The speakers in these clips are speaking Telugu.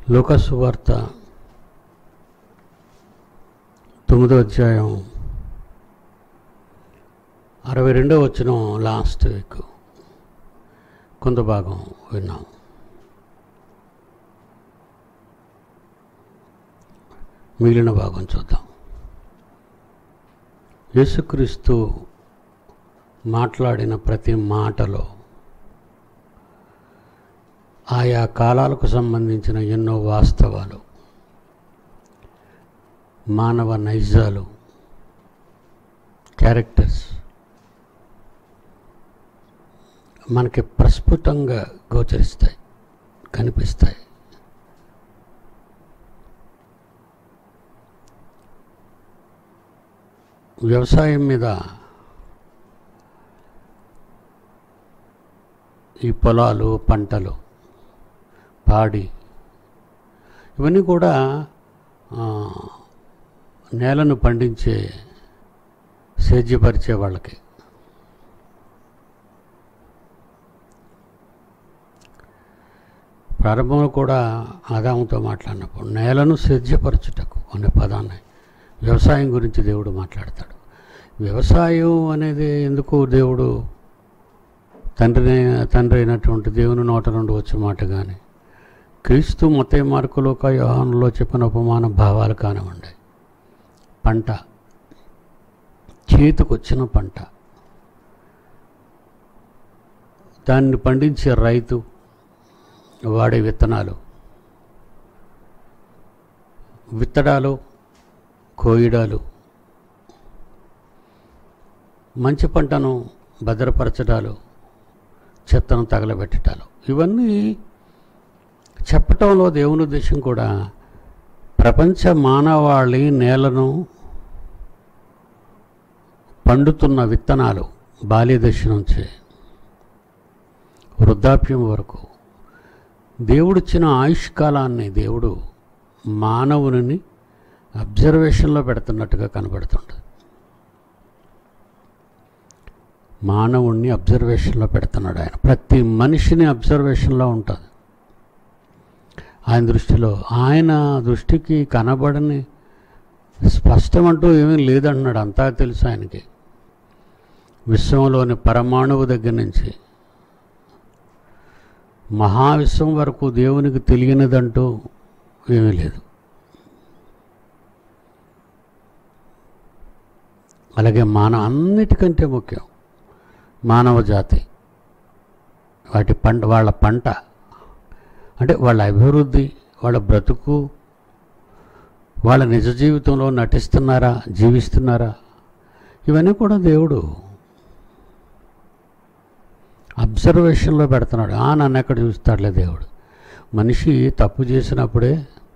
లూకసు వార్త తొమ్మిదో అధ్యాయం అరవై రెండో వచ్చిన లాస్ట్ వీక్ కొంత భాగం విన్నాం మిగిలిన భాగం చూద్దాం యేసుక్రీస్తు మాట్లాడిన ప్రతి మాటలో ఆయా కాలాలకు సంబంధించిన ఎన్నో వాస్తవాలు మానవ నైజాలు క్యారెక్టర్స్ మనకి ప్రస్ఫుటంగా గోచరిస్తాయి కనిపిస్తాయి వ్యవసాయం మీద ఈ పొలాలు పంటలు పాడి ఇవన్నీ కూడా ఆ, నేలను పండించే సేద్యపరిచే వాళ్ళకి ప్రారంభంలో కూడా ఆదాముతో మాట్లాడినప్పుడు నేలను సేద్యపరచుటకు అనే పదాన్ని వ్యవసాయం గురించి దేవుడు మాట్లాడతాడు వ్యవసాయం అనేది ఎందుకు దేవుడు తండ్రి తండ్రి అయినటువంటి దేవుని నోట నుండి వచ్చే మాట కానీ క్రీస్తు మత మార్కులో యోహానులో చెప్పిన ఉపమాన భావాలు కానివ్వండి పంట చేతికొచ్చిన పంట దాన్ని పండించే రైతు వాడే విత్తనాలు విత్తడాలు కోయడాలు మంచి పంటను భద్రపరచడాలు చెత్తను తగలబెట్టడాలు ఇవన్నీ చెప్పటంలో దేవుని ఉద్దేశం కూడా ప్రపంచ మానవాళి నేలను పండుతున్న విత్తనాలు బాల్యదశ నుంచి వృద్ధాప్యం వరకు దేవుడిచ్చిన ఆయుష్కాలాన్ని దేవుడు మానవుని అబ్జర్వేషన్లో పెడుతున్నట్టుగా కనబడుతుంది మానవుణ్ణి అబ్జర్వేషన్లో పెడుతున్నాడు ఆయన ప్రతి మనిషిని అబ్జర్వేషన్లో ఉంటుంది ఆయన దృష్టిలో ఆయన దృష్టికి కనబడని స్పష్టమంటూ ఏమీ లేదంటున్నాడు అంతా తెలుసు ఆయనకి విశ్వంలోని పరమాణువు దగ్గర నుంచి మహావిశ్వం వరకు దేవునికి తెలియనిదంటూ ఏమీ లేదు అలాగే మానవ అన్నిటికంటే ముఖ్యం మానవ జాతి వాటి పంట వాళ్ళ పంట అంటే వాళ్ళ అభివృద్ధి వాళ్ళ బ్రతుకు వాళ్ళ నిజ జీవితంలో నటిస్తున్నారా జీవిస్తున్నారా ఇవన్నీ కూడా దేవుడు అబ్జర్వేషన్లో పెడుతున్నాడు ఆ నన్ను ఎక్కడ చూస్తాడులే దేవుడు మనిషి తప్పు చేసినప్పుడే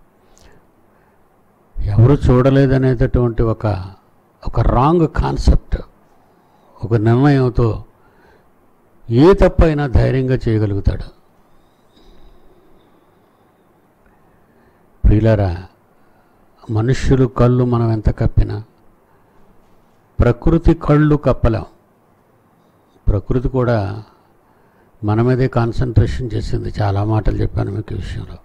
ఎవరు చూడలేదనేటటువంటి ఒక ఒక రాంగ్ కాన్సెప్ట్ ఒక నిర్ణయంతో ఏ తప్పైనా ధైర్యంగా చేయగలుగుతాడు ప్రియులరా మనుష్యులు కళ్ళు మనం ఎంత కప్పినా ప్రకృతి కళ్ళు కప్పలేం ప్రకృతి కూడా మన మీదే కాన్సన్ట్రేషన్ చేసింది చాలా మాటలు చెప్పాను మీకు ఈ విషయంలో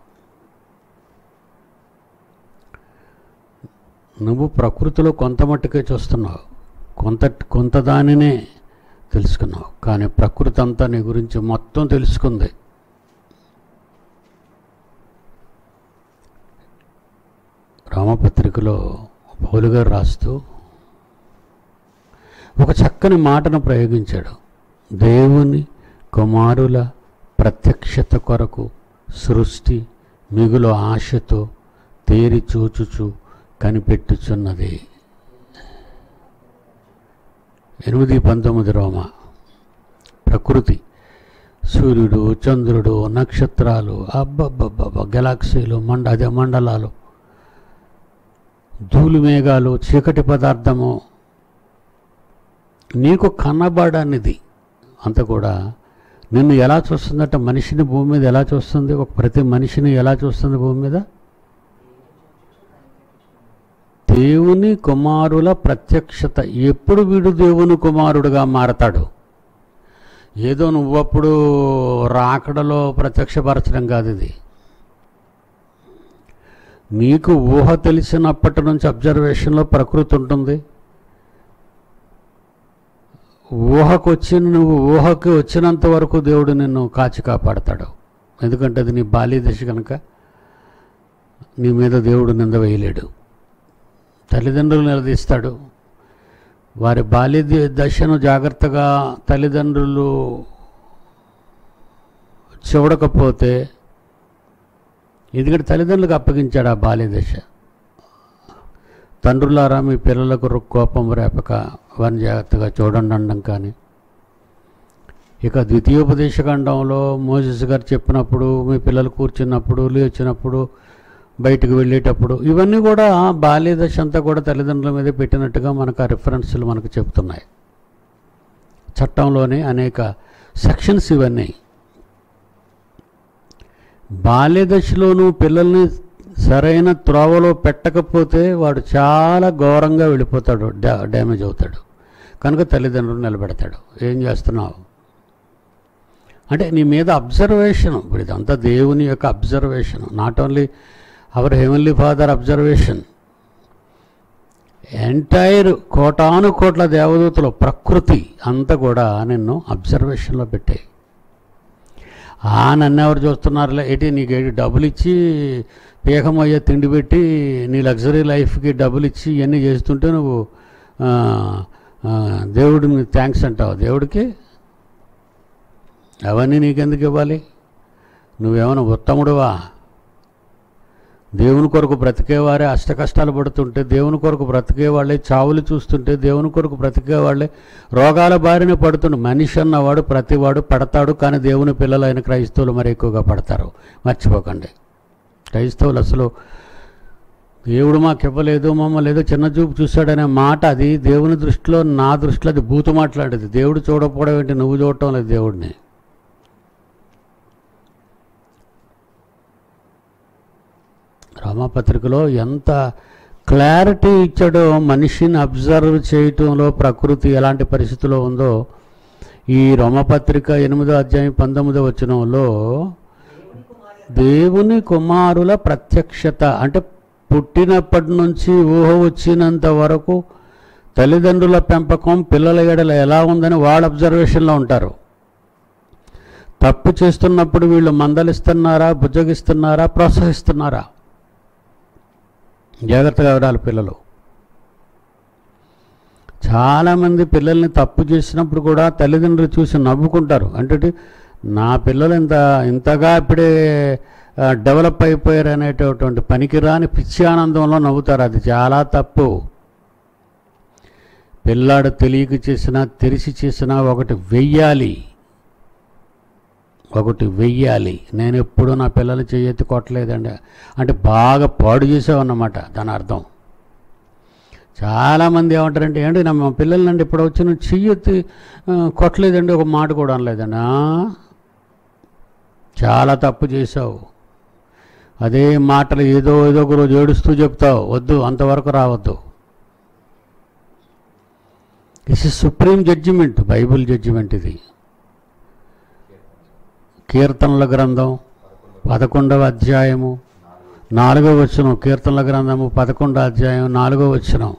నువ్వు ప్రకృతిలో కొంత మట్టుకే చూస్తున్నావు కొంత కొంత దానినే తెలుసుకున్నావు కానీ ప్రకృతి అంతా నీ గురించి మొత్తం తెలుసుకుంది రామపత్రికలో పౌలు గారు రాస్తూ ఒక చక్కని మాటను ప్రయోగించాడు దేవుని కుమారుల ప్రత్యక్షత కొరకు సృష్టి మిగులు ఆశతో తేరి చూచుచు కనిపెట్టుచున్నది ఎనిమిది పంతొమ్మిది రోమ ప్రకృతి సూర్యుడు చంద్రుడు నక్షత్రాలు అబ్బబ్బబ్బబ్బ గెలాక్సీలు మండ అదే మండలాలు ధూళి మేఘాలు చీకటి పదార్థము నీకు కనబడనిది అంత కూడా నిన్ను ఎలా చూస్తుందంటే మనిషిని భూమి మీద ఎలా చూస్తుంది ఒక ప్రతి మనిషిని ఎలా చూస్తుంది భూమి మీద దేవుని కుమారుల ప్రత్యక్షత ఎప్పుడు వీడు దేవుని కుమారుడుగా మారతాడు ఏదో నువ్వప్పుడు రాకడలో ప్రత్యక్షపరచడం కాదు ఇది నీకు ఊహ తెలిసినప్పటి నుంచి అబ్జర్వేషన్లో ప్రకృతి ఉంటుంది ఊహకు వచ్చి నువ్వు ఊహకి వచ్చినంత వరకు దేవుడు నిన్ను కాచి కాపాడతాడు ఎందుకంటే అది నీ బాల్య దశ కనుక నీ మీద దేవుడు నింద వేయలేడు తల్లిదండ్రులు నిలదీస్తాడు వారి బాల్య ది- దశను జాగ్రత్తగా తల్లిదండ్రులు చూడకపోతే ఎందుకంటే తల్లిదండ్రులకు అప్పగించాడు ఆ బాల్య దశ తండ్రులారా మీ పిల్లలకు రు- కోపం రేపక వారిని జాగ్రత్తగా చూడండి అనడం కానీ ఇక ద్వితీయోపదేశకాండంలో మోసెస్ గారు చెప్పినప్పుడు మీ పిల్లలు కూర్చున్నప్పుడు లేచినప్పుడు బయటకు వెళ్ళేటప్పుడు ఇవన్నీ కూడా బాల్య దశ అంతా కూడా తల్లిదండ్రుల మీద పెట్టినట్టుగా మనకు ఆ రిఫరెన్స్లు మనకు చెప్తున్నాయి చట్టంలోనే అనేక సెక్షన్స్ ఇవన్నీ బాల్య దశలోనూ పిల్లల్ని సరైన త్రోవలో పెట్టకపోతే వాడు చాలా ఘోరంగా వెళ్ళిపోతాడు డా డ్యామేజ్ అవుతాడు కనుక తల్లిదండ్రులు నిలబెడతాడు ఏం చేస్తున్నావు అంటే నీ మీద అబ్జర్వేషన్ ఇప్పుడు ఇదంతా దేవుని యొక్క observation not only our heavenly father observation entire కోటాను కోట్ల దేవదూతలు ప్రకృతి అంతా కూడా నిన్ను అబ్జర్వేషన్లో పెట్టాయి ఆ నన్ను ఎవరు చూస్తున్నారులే ఏంటి నీకు ఏంటి డబ్బులు ఇచ్చి పీకమయ్యే తిండి పెట్టి నీ లగ్జరీ లైఫ్కి డబ్బులు ఇచ్చి ఇవన్నీ చేస్తుంటే నువ్వు ఆ, ఆ, దేవుడిని థ్యాంక్స్ అంటావు దేవుడికి అవన్నీ నీకెందుకు ఇవ్వాలి నువ్వేమైనా ఉత్తముడువా దేవుని కొరకు బ్రతికేవారే అష్ట కష్టాలు పడుతుంటే దేవుని కొరకు బ్రతికే వాళ్ళే చావులు చూస్తుంటే దేవుని కొరకు బ్రతికే వాళ్ళే రోగాల బారిన పడుతుండు మనిషి అన్నవాడు ప్రతివాడు పడతాడు కానీ దేవుని పిల్లలైన క్రైస్తవులు మరి ఎక్కువగా పడతారు మర్చిపోకండి క్రైస్తవులు అసలు దేవుడు మాకు ఇవ్వలేదు మమ్మల్ని ఏదో చిన్న చూపు చూశాడనే మాట అది దేవుని దృష్టిలో నా దృష్టిలో అది బూతు మాట్లాడేది దేవుడు చూడకపోవడం ఏంటి నువ్వు చూడటం లేదు దేవుడిని రామపత్రికలో ఎంత క్లారిటీ ఇచ్చాడో మనిషిని అబ్జర్వ్ చేయటంలో ప్రకృతి ఎలాంటి పరిస్థితిలో ఉందో ఈ రోమపత్రిక ఎనిమిదో అధ్యాయం పంతొమ్మిదో వచనంలో దేవుని కుమారుల ప్రత్యక్షత అంటే పుట్టినప్పటి నుంచి ఊహ వచ్చినంత వరకు తల్లిదండ్రుల పెంపకం పిల్లల ఎడల ఎలా ఉందని వాళ్ళ అబ్జర్వేషన్లో ఉంటారు తప్పు చేస్తున్నప్పుడు వీళ్ళు మందలిస్తున్నారా బుజ్జగిస్తున్నారా ప్రోత్సహిస్తున్నారా జాగ్రత్తగా ఉండాలి పిల్లలు చాలామంది పిల్లల్ని తప్పు చేసినప్పుడు కూడా తల్లిదండ్రులు చూసి నవ్వుకుంటారు అంటే నా పిల్లలు ఇంత ఇంతగా ఇప్పుడే ఆ, డెవలప్ అయిపోయారు అనేటటువంటి పనికిరాని పిచ్చి ఆనందంలో నవ్వుతారు అది చాలా తప్పు పిల్లాడు తెలియక చేసినా తెలిసి చేసినా ఒకటి వెయ్యాలి ఒకటి వెయ్యాలి నేను ఎప్పుడూ నా పిల్లలు చెయ్యెత్తి కొట్టలేదండి అంటే బాగా పాడు చేసావన్నమాట దాని అర్థం చాలామంది ఏమంటారంటే ఏంటి నా మా పిల్లలండి ఇప్పుడు వచ్చి నువ్వు చెయ్యెత్తి ఆ, కొట్టలేదండి ఒక మాట కూడా అనలేదన్నా చాలా తప్పు చేసావు అదే మాటలు ఏదో ఏదో ఒక రోజు ఏడుస్తూ చెప్తావు వద్దు అంతవరకు రావద్దు this is supreme judgement Bible judgement ఇది కీర్తనల గ్రంథం పదకొండవ అధ్యాయము నాలుగవ వచనం కీర్తనల గ్రంథము పదకొండవ అధ్యాయం నాలుగవ వచనం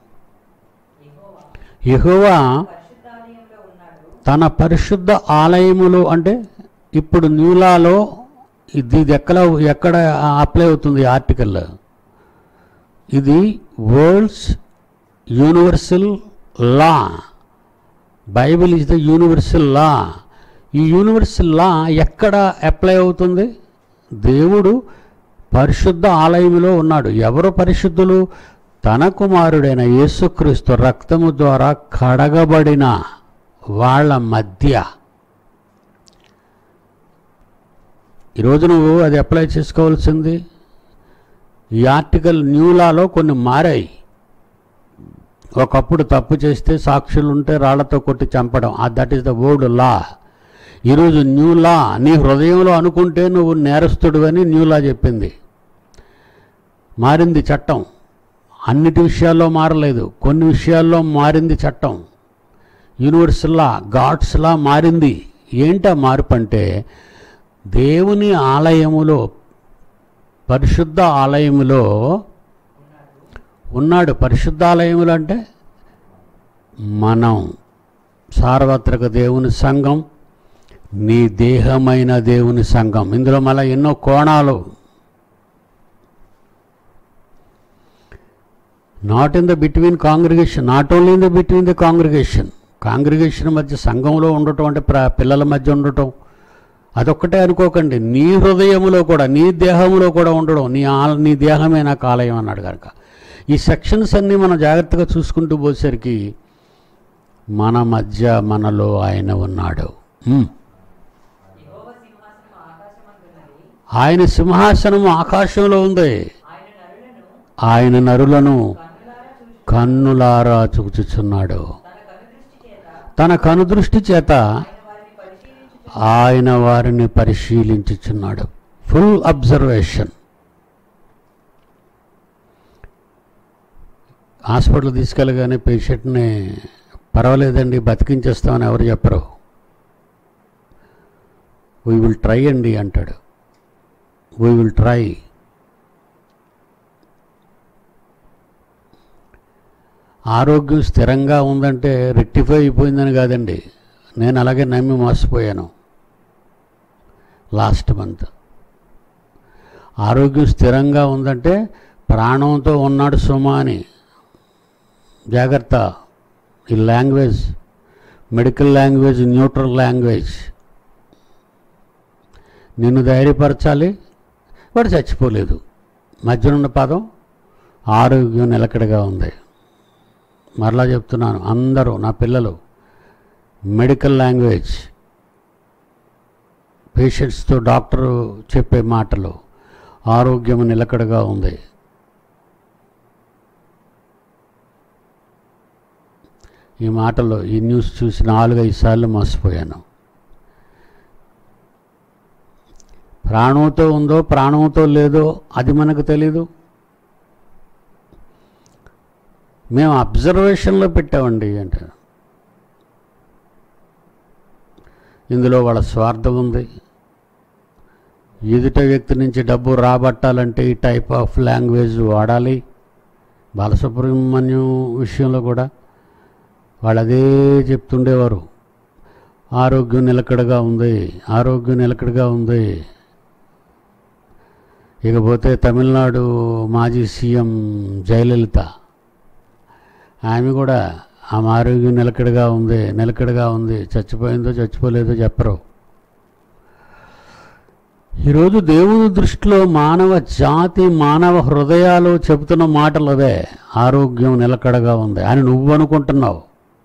యెహోవా పరిశుద్ధాలయంలో ఉన్నాడు తన పరిశుద్ధ ఆలయములు అంటే ఇప్పుడు న్యూలాలో ఇది ఇది ఎక్కడ ఎక్కడ అప్లై అవుతుంది ఈ ఆర్టికల్ ఇది world's universal law Bible is the universal law ఈ యూనివర్సల్ లా ఎక్కడ అప్లై అవుతుంది దేవుడు పరిశుద్ధ ఆలయములో ఉన్నాడు ఎవరు పరిశుద్ధులు తన కుమారుడైన యేసుక్రీస్తు రక్తము ద్వారా కడగబడిన వాళ్ళ మధ్య ఈరోజు నువ్వు అది అప్లై చేసుకోవాల్సింది ఈ ఆర్టికల్ న్యూలాలో కొన్ని మారాయి ఒకప్పుడు తప్పు చేస్తే సాక్షులు ఉంటే రాళ్లతో కొట్టి చంపడం that is the old law ఈరోజు న్యూ లా నీ హృదయంలో అనుకుంటే నువ్వు నేరస్తుడు అని న్యూ లా చెప్పింది మారింది చట్టం అన్నిటి విషయాల్లో మారలేదు కొన్ని విషయాల్లో మారింది చట్టం యూనివర్సల్ లా గాడ్స్ లా మారింది ఏంటా మార్పు అంటే దేవుని ఆలయములో పరిశుద్ధ ఆలయములో ఉన్నాడు పరిశుద్ధ ఆలయములు అంటే మనం సార్వత్రిక దేవుని సంఘం నీ దేహమైన దేవుని సంఘం ఇందులో మళ్ళీ ఎన్నో కోణాలు not in the between congregation not only in the between the congregation congregation మధ్య సంఘంలో ఉండటం అంటే ప్ర పిల్లల మధ్య ఉండటం అదొక్కటే అనుకోకండి నీ హృదయములో కూడా నీ దేహములో కూడా ఉండడం నీ ఆ నీ దేహమే నాకు ఆలయం అన్నాడు కనుక ఈ సెక్షన్స్ అన్నీ మనం జాగ్రత్తగా చూసుకుంటూ పోసేసరికి మన మధ్య మనలో ఆయన ఉన్నాడు మ్. యెహోవా సింహాసనం ఆకాశమందున్నది ఆయన సింహాసనము ఆకాశంలో ఉంది ఆయన నరులను ఆయన నరులను కన్నులారా చూసి కన్నులారా చూచుచున్నాడు తన కనుదృష్టి చేత తన కనుదృష్టి చేత ఆయన వారిని పరిశీలించు ఆయన వారిని పరిశీలించుచున్నాడు ఫుల్ అబ్జర్వేషన్ హాస్పిటల్ తీసుకెళ్ళగానే పేషెంట్ని పర్వాలేదండి బతికించేస్తామని ఎవరు చెప్పరు వీ విల్ ట్రై అండి అంటాడు వీ విల్ ట్రై ఆరోగ్యం స్థిరంగా ఉందంటే రెక్టిఫై అయిపోయిందని కాదండి నేను అలాగే నమ్మి మోసపోయాను లాస్ట్ మంత్ ఆరోగ్యం స్థిరంగా ఉందంటే ప్రాణంతో ఉన్నాడు సుమా అని జాగ్రత్త ఈ language medical language neutral language నిన్ను ధైర్యపరచాలి వాడు చచ్చిపోలేదు మధ్యనున్న పదం ఆరోగ్యం నిలకడగా ఉంది మరలా చెప్తున్నాను అందరూ నా పిల్లలు మెడికల్ లాంగ్వేజ్ పేషెంట్స్తో డాక్టరు చెప్పే మాటలు ఆరోగ్యం నిలకడగా ఉంది ఈ మాటలు ఈ న్యూస్ చూసి నాలుగైదు సార్లు మోసపోయాను ప్రాణంతో ఉందో ప్రాణంతో లేదో అది మనకు తెలీదు మేము అబ్జర్వేషన్లో పెట్టామండి అంటే ఇందులో వాళ్ళ స్వార్థం ఉంది ఎదుట వ్యక్తి నుంచి డబ్బు రాబట్టాలంటే ఈ టైప్ ఆఫ్ లాంగ్వేజ్ వాడాలి బాలసుబ్రహ్మణ్యం విషయంలో కూడా వాళ్ళు అదే చెప్తుండేవారు ఆరోగ్యం నిలకడగా ఉంది ఆరోగ్యం నిలకడగా ఉంది ఇకపోతే తమిళనాడు మాజీ సీఎం జయలలిత ఆమె కూడా ఆమె ఆరోగ్యం నిలకడగా ఉంది నిలకడగా ఉంది చచ్చిపోయిందో చచ్చిపోలేదో చెప్పరు ఈరోజు దేవుని దృష్టిలో మానవ జాతి మానవ హృదయాలు చెబుతున్న మాటలు అదే ఆరోగ్యం నిలకడగా ఉంది అని నువ్వు అనుకుంటున్నావు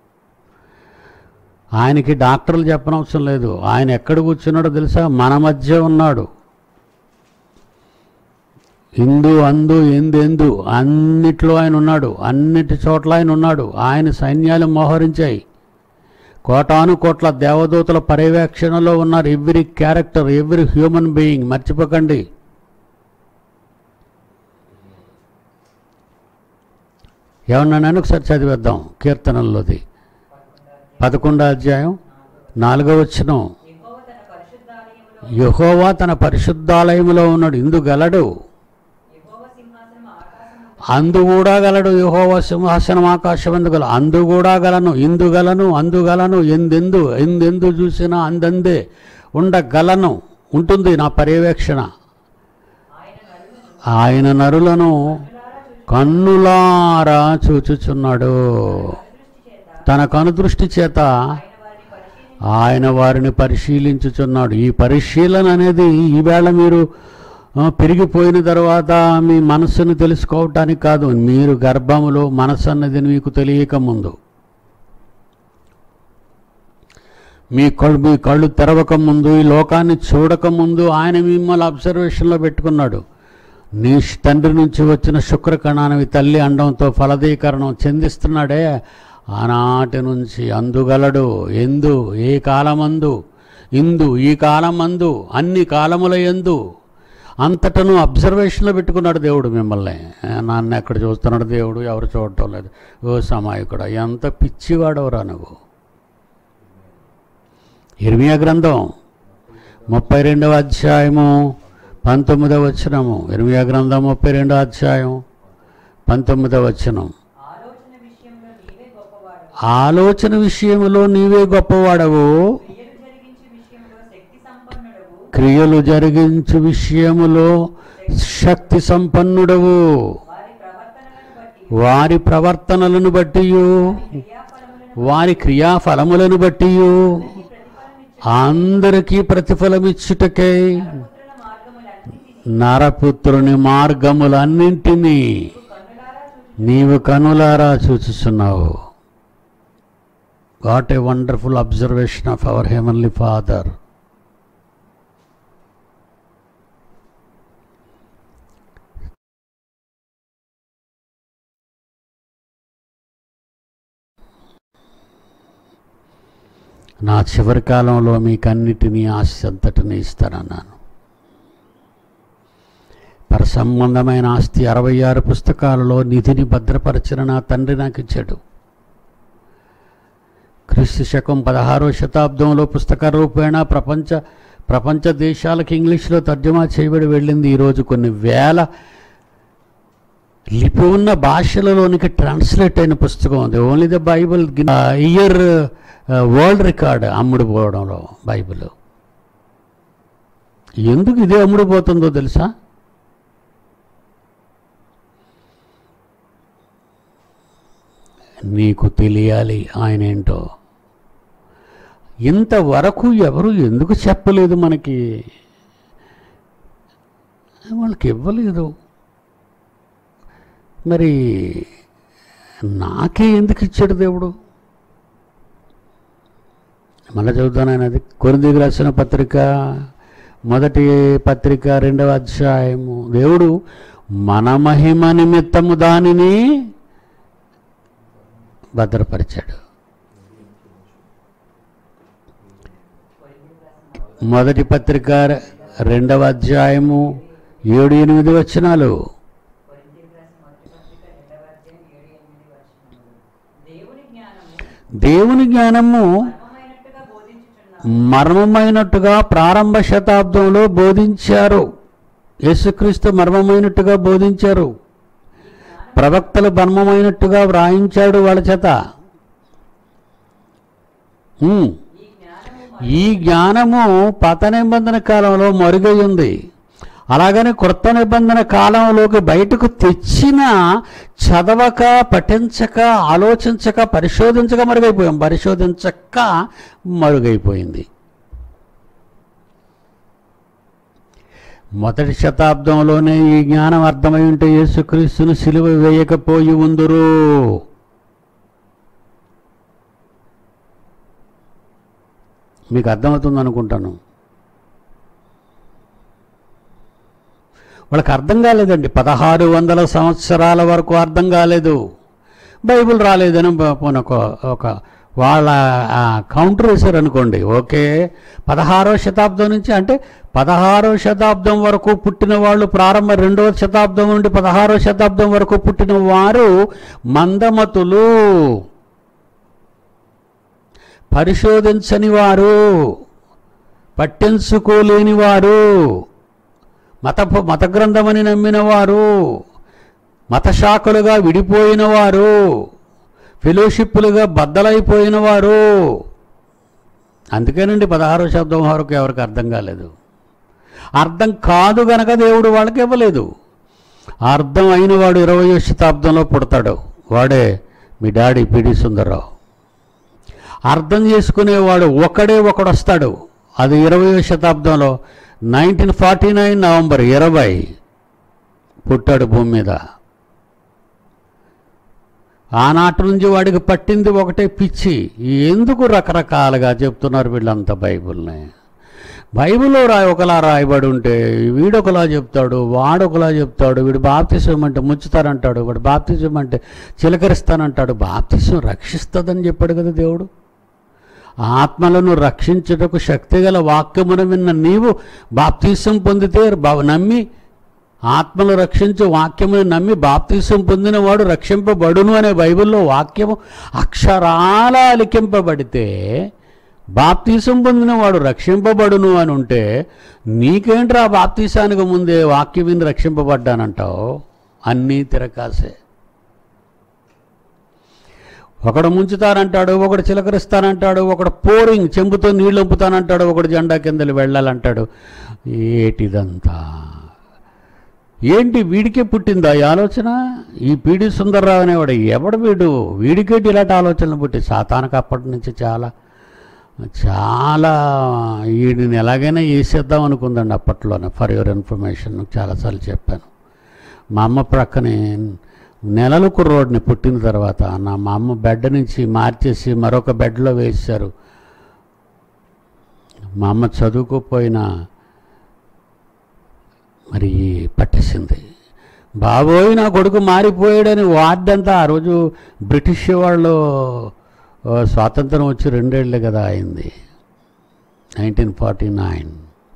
ఆయనకి డాక్టర్లు చెప్పనవసరం లేదు ఆయన ఎక్కడ కూర్చున్నాడో తెలుసా మన మధ్య ఉన్నాడు ఇందు అందు ఎందు ఎందు అన్నిట్లో ఆయన ఉన్నాడు అన్నిటి చోట్ల ఆయన ఉన్నాడు ఆయన సైన్యాలు మోహరించాయి కోటాను కోట్ల దేవదూతల పర్యవేక్షణలో ఉన్నారు every character every human being మర్చిపోకండి ఏమన్నానని ఒకసారి చదివేద్దాం కీర్తనల్లోది పదకొండో అధ్యాయం నాలుగో వచనం యెహోవా తన పరిశుద్ధాలయములో యహోవా తన పరిశుద్ధాలయములో ఉన్నాడు ఇందు గలడు యెహోవా సింహాసనం ఆకాశం అందు కూడా గలడు యహోవ సింహాసనం ఆకాశం ఎందుగల అందు కూడా గలను ఇందు గలను అందు గలను ఎందెందు ఎందెందు చూసినా అందందే ఉండగలను ఉంటుంది నా పర్యవేక్షణ ఆయన నరులను కన్నులారా చూచుచున్నాడు తన కనుదృష్టి చేత ఆయన వారిని పరిశీలించుచున్నాడు ఈ పరిశీలన అనేది ఈవేళ మీరు ఆ, పెరిగిపోయిన తర్వాత మీ మనస్సును తెలుసుకోవటానికి కాదు మీరు గర్భములో మనస్సు అన్నది మీకు తెలియక ముందు మీ కళ్ళు మీ కళ్ళు తెరవక ముందు ఈ లోకాన్ని చూడక ముందు ఆయన మిమ్మల్ని అబ్జర్వేషన్లో పెట్టుకున్నాడు నీ తండ్రి నుంచి వచ్చిన శుక్రకణానికి తల్లి అండంతో ఫలదీకరణం చెందిస్తున్నాడే ఆనాటి నుంచి అందుగలడు ఎందు ఏ కాలమందు ఇందు ఈ కాలమందు అన్ని కాలముల ఎందు అంతటను అబ్జర్వేషన్లో పెట్టుకున్నాడు దేవుడు మిమ్మల్ని ఏ, నన్ను ఎక్కడ చూస్తున్నాడు దేవుడు ఎవరు చూడటం లేదు ఓ సమాయకుడా ఎంత పిచ్చివాడవరా నువ్వు ఇర్మియా గ్రంథం ముప్పై రెండవ అధ్యాయము పంతొమ్మిదవ వచనము ఇరవై గ్రంథం ముప్పై రెండో అధ్యాయం పంతొమ్మిదవ వచనం ఆలోచన విషయంలో నీవే గొప్పవాడు ఆలోచన విషయంలో నీవే గొప్పవాడవు క్రియలు జరిగించి విషయంలో శక్తి క్రియలు జరిగించు విషయములో శక్తి సంపన్నుడవు సంపన్నుడవు వారి ప్రవర్తనలను బట్టి వారి ప్రవర్తనలను బట్టి క్రియాఫలములను వారి క్రియాఫలములను బట్టి ప్రతిఫలమిచ్చు అందరికీ ప్రతిఫలమిచ్చుటకై పుత్రుల మార్గములన్నిటినీ నరపుత్రుని మార్గములన్నింటినీ కన్నులారా చూచి నీవు కనులారా చూచుచున్నావు what a wonderful observation of our heavenly father నా చివరి కాలంలో మీకన్నిటినీ ఆశ అంతటిని ఇస్తానన్నాను పర సంబంధమైన ఆస్తి అరవై ఆరు పుస్తకాలలో నిధిని భద్రపరిచిన నా తండ్రి నాకు ఇచ్చాడు క్రీస్తు శకం పదహారో శతాబ్దంలో పుస్తక రూపేణ ప్రపంచ ప్రపంచ దేశాలకు ఇంగ్లీష్లో తర్జుమా చేయబడి వెళ్ళింది ఈరోజు కొన్ని వేల లిపి ఉన్న భాషలలోనికి ట్రాన్స్లేట్ అయిన పుస్తకం ఉంది only the Bible year world record అమ్ముడు పోవడంలో బైబిల్ ఎందుకు ఇదే అమ్ముడు పోతుందో తెలుసా నీకు తెలియాలి ఆయన ఏంటో ఇంతవరకు ఎవరు ఎందుకు చెప్పలేదు మనకి వాళ్ళకి ఇవ్వలేదు మరి నాకే ఎందుకు ఇచ్చాడు దేవుడు మళ్ళీ చదువుతాను ఆయన అది కొరిందికి రాసిన పత్రిక మొదటి పత్రిక రెండవ అధ్యాయము దేవుడు మన మహిమ నిమిత్తము దానిని భద్రపరిచాడు మొదటి పత్రిక రెండవ అధ్యాయము ఏడు ఎనిమిది వచనాలు కొరింథీయులకు రాసిన మొదటి పత్రిక రెండవ అధ్యాయం ఏడు ఎనిమిది వచనములు దేవుని జ్ఞానము దేవుని జ్ఞానము మర్మమైనట్టుగా బోధించుచున్నాము మర్మమైనట్టుగా ప్రారంభ శతాబ్దంలో బోధించారు యేసుక్రీస్తు మర్మమైనట్టుగా బోధించారు ప్రవక్తలు మర్మమైనట్టుగా వ్రాయించాడు వాళ్ళ చేత ఉమ్. ఈ జ్ఞానము ఈ జ్ఞానము పాత నిబంధన కాలంలో మరుగై ఉంది అలాగని క్రొత్త నిబంధన కాలంలోకి బయటకు తెచ్చిన చదవక పఠించక ఆలోచించక పరిశోధించక మరుగైపోయాం పరిశోధించక మరుగైపోయింది మొదటి శతాబ్దంలోనే ఈ జ్ఞానం అర్థమై ఉంటే యేసుక్రీస్తును సిలువ వేయకపోయి ఉందురు మీకు అర్థమవుతుంది అనుకుంటాను వాళ్ళకి అర్థం కాలేదండి పదహారు వందల సంవత్సరాల వరకు అర్థం కాలేదు బైబిల్ రాలేదని ప- పోనీ ఒక ఒక వాళ్ళ ఆ, కౌంటర్ వేశారు అనుకోండి ఓకే పదహారో శతాబ్దం నుంచి అంటే పదహారో శతాబ్దం వరకు పుట్టిన వాళ్ళు ప్రారంభ రెండవ శతాబ్దం నుండి పదహారో శతాబ్దం వరకు పుట్టిన వారు మందమతులు పరిశోధించని వారు పట్టించుకోలేని వారు మత మత గ్రంథమని నమ్మిన వారు మత శాఖలుగా విడిపోయిన వారు ఫెలోషిప్పులుగా బద్దలైపోయిన వారు అందుకేనండి పదహారో శబ్దం వరకు ఎవరికి అర్థం కాలేదు అర్థం కాదు గనక దేవుడు వాళ్ళకి ఇవ్వలేదు అర్థం అయిన వాడు ఇరవయో శతాబ్దంలో పుడతాడు వాడే మీ డాడీ పిడి సుందరరావు అర్థం చేసుకునేవాడు ఒకడే ఒకడు వస్తాడు అది ఇరవయో శతాబ్దంలో నైన్టీన్ ఫార్టీ నైన్ నవంబర్ ఇరవై పుట్టాడు భూమి మీద ఆనాటి నుంచి వాడికి పట్టింది ఒకటే పిచ్చి ఎందుకు రకరకాలుగా చెప్తున్నారు వీళ్ళంతా బైబిల్ని బైబిల్లో రాయి ఒకలా రాయబడి ఉంటే వీడొకలా చెప్తాడు వాడొకలా చెప్తాడు వీడు బాప్తిసం అంటే ముచ్చుతారంటాడు వాడు బాప్తిసం అంటే చిలకరిస్తానంటాడు బాప్తిసం రక్షిస్తుందని చెప్పాడు కదా దేవుడు ఆత్మలను రక్షించుటకు శక్తిగల వాక్యమును విన్న నీవు బాప్తీసం పొందితే బా- నమ్మి ఆత్మను రక్షించు వాక్యమును నమ్మి బాప్తీసం పొందినవాడు రక్షింపబడును అనే బైబిల్లో వాక్యము అక్షరాల లిఖింపబడితే బాప్తీసం పొందిన వాడు రక్షింపబడును అని ఉంటే నీకేంట్రా బాప్తీసానికి ముందే వాక్యం విని రక్షింపబడ్డానంటావు అన్నీ తిరకాసే ఒకడు ముంచుతానంటాడు ఒకడు చిలకరిస్తానంటాడు ఒకడు పోరింగ్ చెంబుతో నీళ్ళు వంపుతానంటాడు ఒకడు జెండా కిందలు వెళ్ళాలంటాడు ఏటిదంతా ఏంటి వీడికే పుట్టిందా ఈ ఆలోచన ఈ పీడి సుందర్రావు అనేవాడు ఎవడు వీడు వీడికేటి ఇలాంటి ఆలోచనలు పుట్టి సాతానికి అప్పటి నుంచి చాలా చాలా వీడిని ఎలాగైనా వేసేద్దాం అనుకుందండి అప్పట్లోనే ఫర్ యువర్ ఇన్ఫర్మేషన్ చాలాసార్లు చెప్పాను మా అమ్మ ప్రక్కనే నెలల కుర్రోడిని పుట్టిన తర్వాత నా మా అమ్మ బెడ్ నుంచి మార్చేసి మరొక బెడ్లో వేశారు మా అమ్మ చదువుకోపోయినా మరి పట్టేసింది బాబోయ్ నా కొడుకు మారిపోయాడని వార్డంతా ఆ రోజు బ్రిటిష్ వాళ్ళు ఆ, స్వాతంత్రం వచ్చి రెండేళ్లే కదా అయింది నైన్టీన్ ఫార్టీ నైన్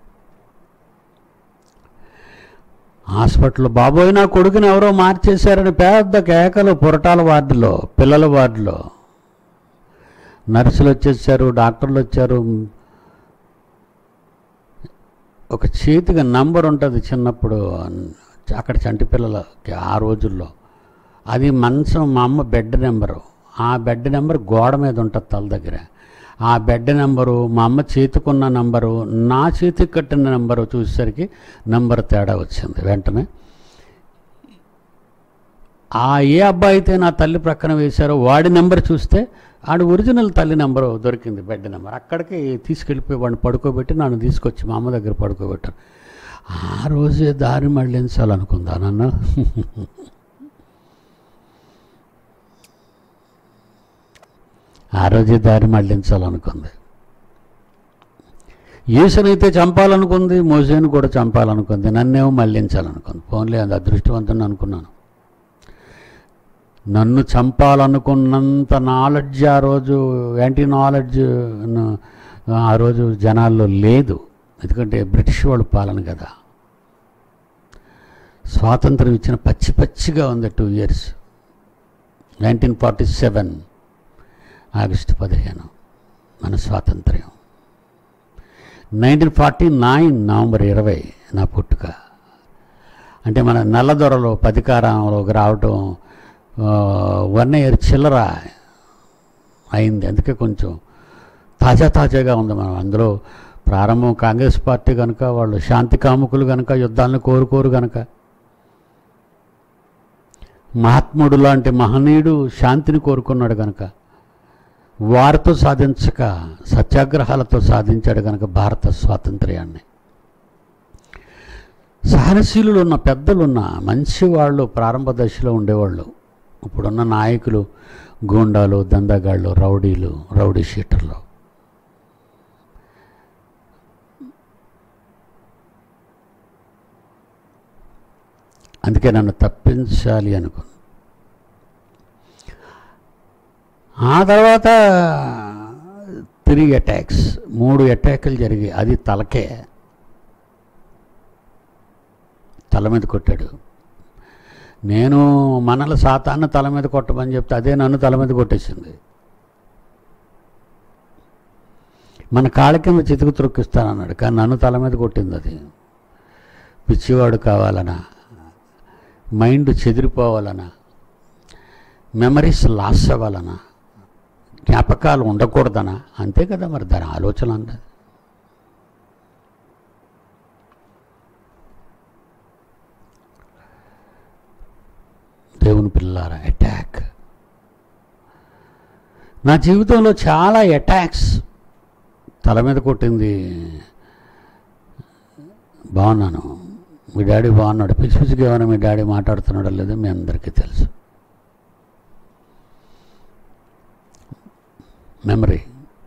హాస్పిటల్లో బాబోయ్ నా కొడుకుని ఎవరో మార్చేశారని పెద్ద కేకలు పురటాల వార్డులో పిల్లల వార్డులో నర్సులు వచ్చేసారు డాక్టర్లు వచ్చారు ఒక చేతికి నంబర్ ఉంటుంది చిన్నప్పుడు అక్కడ చంటి పిల్లలకి ఆ రోజుల్లో అది మంచం మా అమ్మ బెడ్ నెంబరు ఆ బెడ్ నెంబర్ గోడ మీద ఉంటుంది తల దగ్గర ఆ బెడ్ నెంబరు మా అమ్మ చేతికున్న నంబరు నా చేతికి కట్టిన నెంబరు చూసేసరికి నంబర్ తేడా వచ్చింది వెంటనే ఆ ఏ అబ్బాయి అయితే నా తల్లి ప్రక్కన వేశారో వాడి నెంబర్ చూస్తే ఆడు ఒరిజినల్ తల్లి నెంబరు దొరికింది బెడ్ నెంబర్ అక్కడికి తీసుకెళ్ళిపోయి వాడిని పడుకోబెట్టి నన్ను తీసుకొచ్చి మా అమ్మ దగ్గర పడుకోబెట్టారు ఆ రోజే దారి మళ్ళించాలనుకుందా నన్ను ఆ రోజే దారి మళ్ళించాలనుకుంది యేసునైతే చంపాలనుకుంది మోసేను కూడా చంపాలనుకుంది నన్నేమో మళ్ళించాలనుకుంది ఫోన్లే అది అదృష్టవంతుని అనుకున్నాను నన్ను చంపాలనుకున్నంత నాలెడ్జ్ ఆ రోజు యాంటీ నాలెడ్జ్ ఆ రోజు జనాల్లో లేదు ఎందుకంటే బ్రిటిష్ వాళ్ళు పాలన కదా స్వాతంత్రం ఇచ్చిన పచ్చి పచ్చిగా ఉంది two years nineteen forty seven August పదిహేను మన స్వాతంత్ర్యం నైన్టీన్ ఫార్టీ నైన్ నవంబర్ ఇరవై నా పుట్టుక అంటే మన నల్లదొరలో పదికారంలోకి రావటం వన్ ఇయర్ చిల్లర అయింది అందుకే కొంచెం తాజా తాజాగా ఉంది మనం అందులో ప్రారంభం కాంగ్రెస్ పార్టీ కనుక వాళ్ళు శాంతి కాముకులు కనుక యుద్ధాలను కోరుకోరు కనుక మహాత్ముడు లాంటి మహనీయుడు శాంతిని కోరుకున్నాడు కనుక వారితో సాధించక సత్యాగ్రహాలతో సాధించాడు కనుక భారత స్వాతంత్ర్యాన్ని సహనశీలులు ఉన్న పెద్దలున్న మంచి వాళ్ళు ప్రారంభ దశలో ఉండేవాళ్ళు ఇప్పుడున్న నాయకులు గూండాలు దందగాళ్ళు రౌడీలు రౌడీ షీటర్లు అందుకే నన్ను తప్పించాలి అనుకో ఆ తర్వాత త్రీ అటాక్స్ మూడు అటాకులు జరిగాయి అది తలకే తల మీద కొట్టాడు నేను మనల సాతాన్ని తల మీద కొట్టమని చెప్తే అదే నన్ను తల మీద కొట్టేసింది మన కాళ్ళ కింద చితుకు త్రొక్కిస్తానన్నాడు కానీ నన్ను తల మీద కొట్టింది అది పిచ్చివాడు కావాలనా మైండ్ చెదిరిపోవాలనా మెమరీస్ లాస్ అవ్వాలనా జ్ఞాపకాలు ఉండకూడదనా అంతే కదా మరి దాని ఆలోచన అన్నది దేవుని పిల్లారా అటాక్ నా జీవితంలో చాలా అటాక్స్ తల మీద కొట్టింది బాగున్నాను మీ డాడీ బాగున్నాడు పిచ్చి పిచ్చిగా ఏమైనా మీ డాడీ మాట్లాడుతున్నాడో లేదో మీ అందరికీ తెలుసు మెమరీ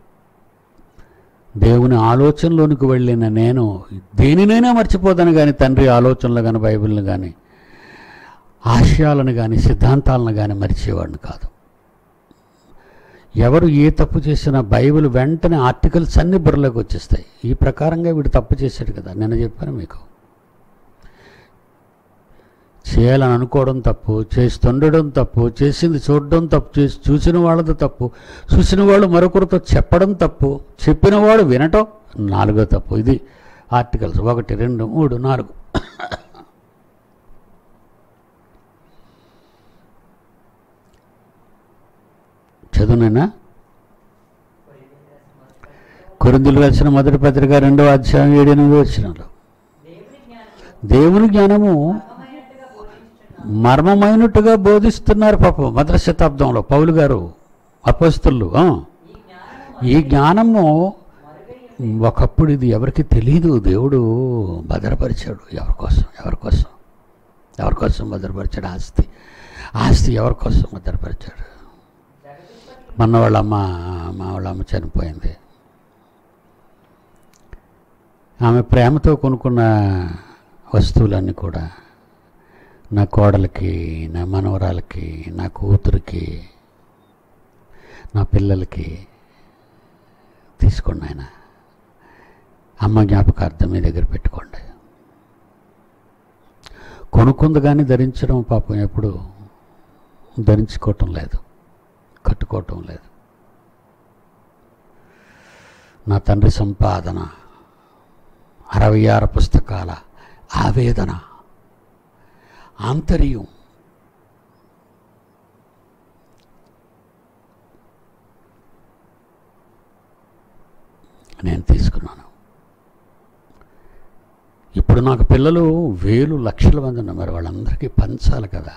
దేవుని ఆలోచనలోనికి వెళ్ళిన నేను దేనినైనా మర్చిపోతాను కానీ తండ్రి ఆలోచనలు కానీ బైబిల్ని కానీ ఆశయాలను కానీ సిద్ధాంతాలను కానీ మరిచేవాడిని కాదు ఎవరు ఏ తప్పు చేసినా బైబిల్ వెంటనే ఆర్టికల్స్ అన్ని బుర్రలోకి వచ్చేస్తాయి ఈ ప్రకారంగా వీడు తప్పు చేశాడు కదా నేను చెప్పాను మీకు చేయాలని అనుకోవడం తప్పు చేస్తుండడం తప్పు చేసింది చూడడం తప్పు చేసి చూసిన వాళ్ళది తప్పు చూసిన వాళ్ళు మరొకరితో చెప్పడం తప్పు చెప్పిన వాడు వినటం నాలుగో తప్పు ఇది ఆర్టికల్స్ ఒకటి రెండు మూడు నాలుగు చదువునేనా కొరిందులు రాసిన మొదటి పత్రిక రెండవ అధ్యాయం ఏడు ఎనిమిది వచ్చినారు దేవుని దేవుని జ్ఞానం జ్ఞానము మర్మమైనట్టుగా బోధించుచున్నాం మర్మమైనట్టుగా బోధిస్తున్నారు పాపం మొదటి శతాబ్దంలో పౌలు గారు అపస్తులు ఆ. ఈ జ్ఞానము ఈ జ్ఞానము మరుగై ఒకప్పుడు ఇది ఎవరికి తెలియదు దేవుడు భద్రపరిచాడు ఎవరి కోసం ఎవరి కోసం ఎవరి కోసం భద్రపరిచాడు ఆస్తి ఆస్తి ఎవరి కోసం భద్రపరిచాడు జగదుత్పత్తి మొన్న వాళ్ళ అమ్మ మా వాళ్ళ అమ్మ చనిపోయింది ఆమె ప్రేమతో కొనుక్కున్న వస్తువులన్నీ కూడా నా కోడలికి నా మనవరాలకి నా కూతురికి నా పిల్లలకి తీసుకోండి ఆయన అమ్మ జ్ఞాపకార్థం మీ దగ్గర పెట్టుకోండి కొనుక్కుంది కానీ ధరించడం పాపం ఎప్పుడు ధరించుకోవటం లేదు కట్టుకోవటం లేదు నా తండ్రి సంపాదన అరవై ఆరు పుస్తకాల ఆవేదన ఆంతర్యం నేను తీసుకున్నాను ఇప్పుడు నాకు పిల్లలు వేలు లక్షల మంది ఉన్నారు మరి వాళ్ళందరికీ పంచాలి కదా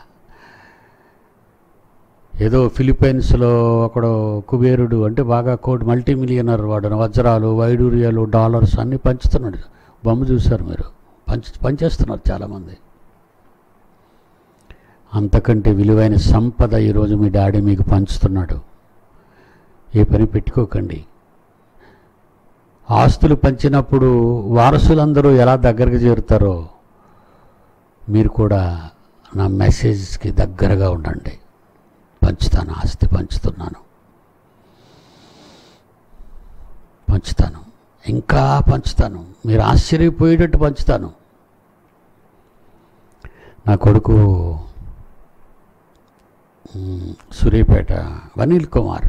ఏదో ఫిలిప్పైన్స్లో ఒకడు కుబేరుడు అంటే బాగా కోటి మల్టీ మిలియనర్ వాడు వజ్రాలు వైడూర్యాలు డాలర్స్ అన్నీ పంచుతున్నాడు బొమ్మ చూశారు మీరు పంచ పంచేస్తున్నారు చాలామంది అంతకంటే విలువైన సంపద ఈరోజు మీ డాడీ మీకు పంచుతున్నాడు ఏ పని పెట్టుకోకండి ఆస్తులు పంచినప్పుడు వారసులందరూ ఎలా దగ్గరకు చేరుతారో మీరు కూడా నా మెసేజ్కి దగ్గరగా ఉండండి పంచుతాను ఆస్తి పంచుతున్నాను పంచుతాను ఇంకా పంచుతాను మీరు ఆశ్చర్యపోయేటట్టు పంచుతాను నా కొడుకు మ్, సూర్యాపేట వనీల్ కుమార్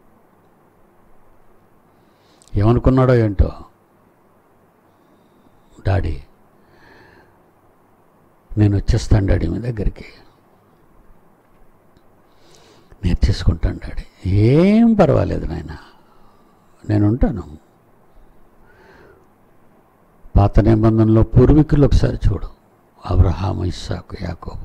ఏమనుకున్నాడో ఏంటో డాడీ నేను వచ్చేస్తాను డాడీ మీ దగ్గరికి నేర్చేసుకుంటాను డాడీ ఏం పర్వాలేదు నాయన నేను ఉంటాను పాత నిబంధనలో పూర్వీకులు ఒకసారి చూడు అబ్రహాము ఇస్సాకు యాకోబు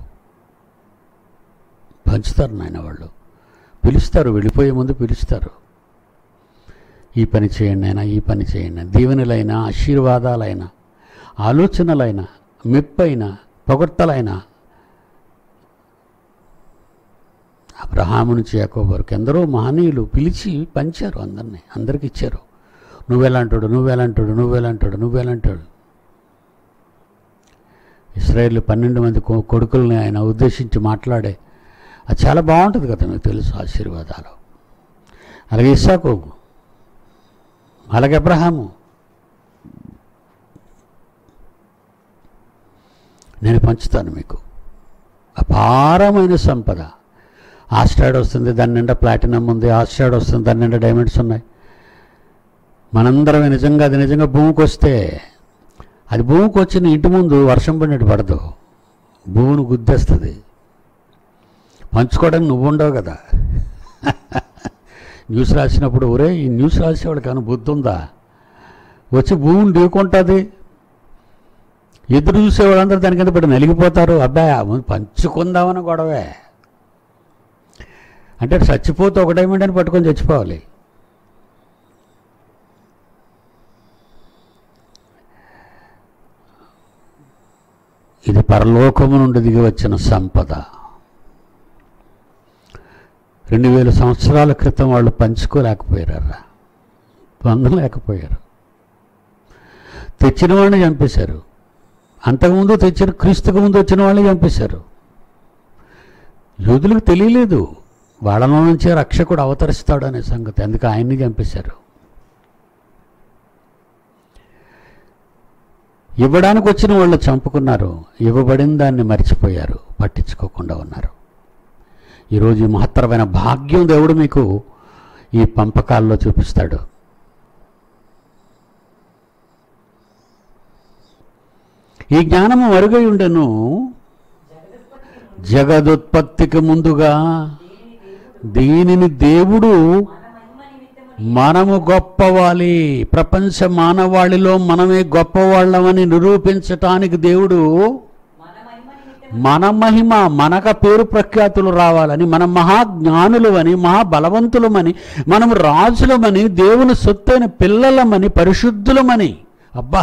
పంచుతారు నాయన వాళ్ళు పిలుస్తారు వెళ్ళిపోయే ముందు పిలుస్తారు ఈ పని చేయండి అయినా ఈ పని చేయండి దీవెనలైన ఆశీర్వాదాలైన ఆలోచనలైన మెప్పైన పొగడ్తలైన అబ్రహాము నుంచి యాకోబు వరకు ఎందరో మహనీయులు పిలిచి పంచారు అందరినీ అందరికి ఇచ్చారు నువ్వెలాంటాడు నువ్వెలాంటాడు నువ్వెలాంటాడు నువ్వెలాంటాడు ఇస్రాయేల్ పన్నెండు మంది కొ- కొడుకుల్ని ఆయన ఉద్దేశించి మాట్లాడే అది చాలా బాగుంటుంది కదా మీకు తెలుసు ఆశీర్వాదాలు అలాగే ఇస్సాకు అలాగే అబ్రహాము నేను పంచుతాను మీకు అపారమైన సంపద ఆస్ట్రాయిడ్ వస్తుంది దాని నిండా ప్లాటినం ఉంది ఆస్ట్రాయిడ్ వస్తుంది దాని నిండా డైమండ్స్ ఉన్నాయి మనందరం నిజంగా అది నిజంగా భూమికి వస్తే అది భూమికి వచ్చిన ఇంటి ముందు వర్షం పడినట్టు పడదు భూమిని గుద్దేస్తుంది పంచుకోవడానికి నువ్వు ఉండవు కదా న్యూస్ రాసినప్పుడు ఒరే ఈ న్యూస్ రాసేవాడికి కానీ బుద్ధి ఉందా వచ్చి భూమిని ఢీకుంటుంది ఎదురు చూసేవాళ్ళందరూ దాని కింద పడి నలిగిపోతారు అబ్బాయి ముందు పంచుకుందామని గొడవే అంటే చచ్చిపోతే ఒక డైమండ్ అని పట్టుకొని చచ్చిపోవాలి ఇది పరలోకము నుండి దిగి వచ్చిన సంపద రెండు వేల సంవత్సరాల క్రితం వాళ్ళు పంచుకోలేకపోయారా పొందలేకపోయారు తెచ్చిన వాళ్ళని చంపేశారు అంతకుముందు తెచ్చిన క్రీస్తుకు ముందు వచ్చిన వాళ్ళని చంపేశారు యూదులకు తెలియలేదు వాళ్ళలో నుంచే రక్షకుడు అవతరిస్తాడు అనే సంగతి అందుకే ఆయన్ని చంపేశారు ఇవ్వడానికి వచ్చిన వాళ్ళు చంపుకున్నారు ఇవ్వబడిన దాన్ని మర్చిపోయారు పట్టించుకోకుండా ఉన్నారు ఈరోజు ఈ మహత్తరమైన భాగ్యం దేవుడు మీకు ఈ పంపకాల్లో చూపిస్తాడు ఈ జ్ఞానము మరుగై ఉండెను జగదుత్పత్తికి ముందుగా దీనిని దేవుడు మనము గొప్పవాలి ప్రపంచ మానవాళిలో మనమే గొప్పవాళ్ళమని నిరూపించటానికి దేవుడు మన మహిమ నిమిత్తం మన మహిమ మనక పేరు ప్రఖ్యాతులు రావాలని మన మహాజ్ఞానులమని మహాబలవంతులమని మనం రాజులమని దేవుని సొత్తైన పిల్లలమని పరిశుద్ధులమని అబ్బా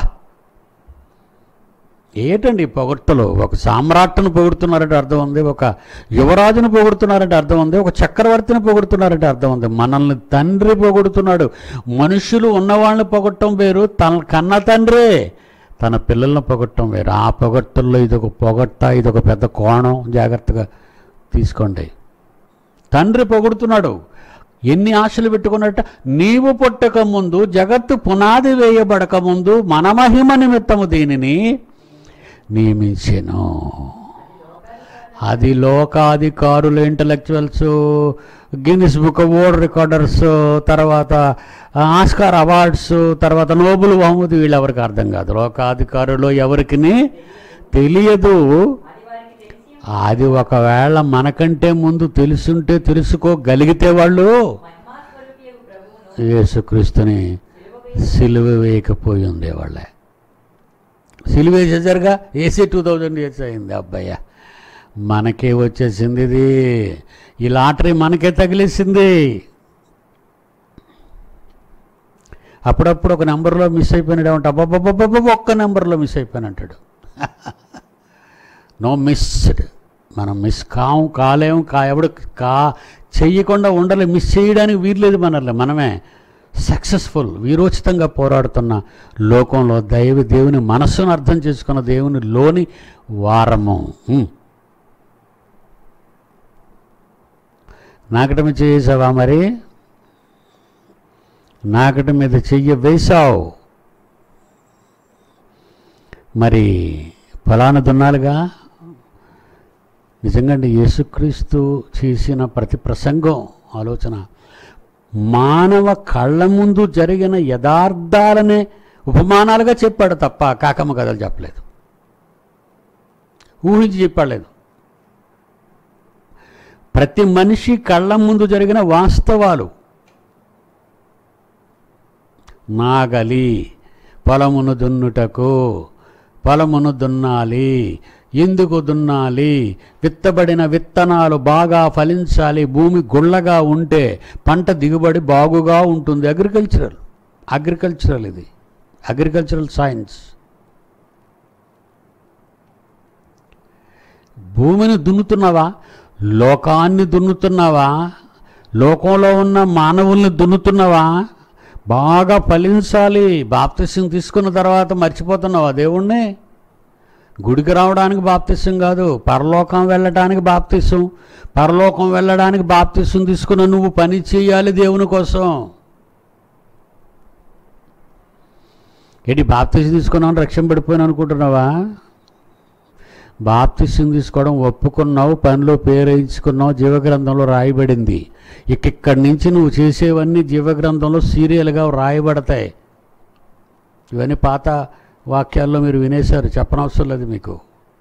ఏటండి ఈ పొగడ్తలు ఒక సామ్రాట్ను పొగుడుతున్నారంటే అర్థం ఉంది ఒక యువరాజును పొగుడుతున్నారంటే అర్థం ఉంది ఒక చక్రవర్తిని పొగుడుతున్నారంటే అర్థం ఉంది మనల్ని తండ్రి పొగుడుతున్నాడు మనుషులు ఉన్నవాళ్ళని పొగట్టం వేరు తన కన్న తండ్రే తన పిల్లలను పొగట్టం వేరు ఆ పొగట్టల్లో ఇదొక పొగట్ట ఇదొక పెద్ద కోణం జాగ్రత్తగా తీసుకోండి తండ్రి పొగుడుతున్నాడు ఎన్ని ఆశలు పెట్టుకున్నట్ట నీవు పుట్టక ముందు జగత్తు పునాది వేయబడక ముందు మన మహిమ నిమిత్తము దీనిని నియమించెను అది లోకాధికారులు intellectuals Guinness book of world recorders తర్వాత ఆస్కార్ అవార్డ్స్ తర్వాత నోబుల్ బహుమతి వీళ్ళు ఎవరికి అర్థం కాదు లోకాధికారులు ఎవరికి తెలియదు అది వారికి తెలిసి అది ఒకవేళ మనకంటే ముందు తెలుసుంటే తెలుసుకోగలిగితే వాళ్ళు మహిమాస్వరూపియగు ప్రభువును యేసుక్రీస్తుని సిలువ వేయకపోయి ఉండేవాళ్ళే సిలువ వేసేసరిగా ఏసీ టూ థౌజండ్ ఇయర్స్ అయింది అబ్బాయ్య మనకే వచ్చేసింది ఇది ఈ లాటరీ మనకే తగిలేసింది అప్పుడప్పుడు ఒక నెంబర్లో మిస్ అయిపోయినాడు ఏమంటే అబ్బాబ్బాబ్బా ఒక్క నెంబర్లో మిస్ అయిపోయిన అంటాడు నో మిస్డ్ మనం మిస్ కాము కాలేము కా ఎవడు కా చెయ్యకుండా ఉండాలి మిస్ చేయడానికి వీర్లేదు మనల్ని మనమే సక్సెస్ఫుల్ వీరోచితంగా పోరాడుతున్న లోకంలో దైవ దేవుని మనస్సును అర్థం చేసుకున్న దేవుని లోని వారము ఉమ్. నాకటమి చేసావా మరి నాకటి మీద చెయ్యి వేశావు మరి ఫలానా దున్నాలుగా నిజంగా అండి యేసుక్రీస్తు చేసిన ప్రతి ప్రసంగం ఆలోచన మానవ కళ్ళ ముందు జరిగిన యథార్థాలనే ఉపమానాలుగా చెప్పాడు తప్ప కాకమ్మ కథలు చెప్పలేదు ఊహించి చెప్పలేదు ప్రతి మనిషి కళ్ళ ముందు జరిగిన వాస్తవాలు నాగలి పొలమును దున్నుటకు పొలమును దున్నాలి ఎందుకు దున్నాలి విత్తబడిన విత్తనాలు బాగా ఫలించాలి భూమి గుళ్ళగా ఉంటే పంట దిగుబడి బాగుగా ఉంటుంది అగ్రికల్చరల్ అగ్రికల్చరల్ ఇది అగ్రికల్చరల్ సైన్స్ భూమిని దున్నుతున్నావా లోకాన్ని దున్నుతున్నావా లోకంలో ఉన్న మానవుల్ని దున్నుతున్నావా బాగా ఫలించాలి బాప్తిసం తీసుకున్న తర్వాత మర్చిపోతున్నావా దేవుణ్ణి గుడికి రావడానికి బాప్తిసం కాదు పరలోకం వెళ్ళడానికి బాప్తిసం పరలోకం వెళ్ళడానికి బాప్తిసం తీసుకున్న నువ్వు పని చేయాలి దేవుని కోసం ఏంటి బాప్తిసం తీసుకున్నావు రక్షణ పడిపోయాను అనుకుంటున్నావా బాప్తిసం తీసుకోవడం ఒప్పుకున్నావు పనిలో పేరేయించుకున్నావు జీవగ్రంథంలో రాయబడింది ఇక ఇక్కడి నుంచి నువ్వు చేసేవన్నీ జీవగ్రంథంలో సీరియల్గా రాయబడతాయి ఇవన్నీ పాత వాక్యాల్లో మీరు వినేశారు చెప్పనవసరం లేదు మీకు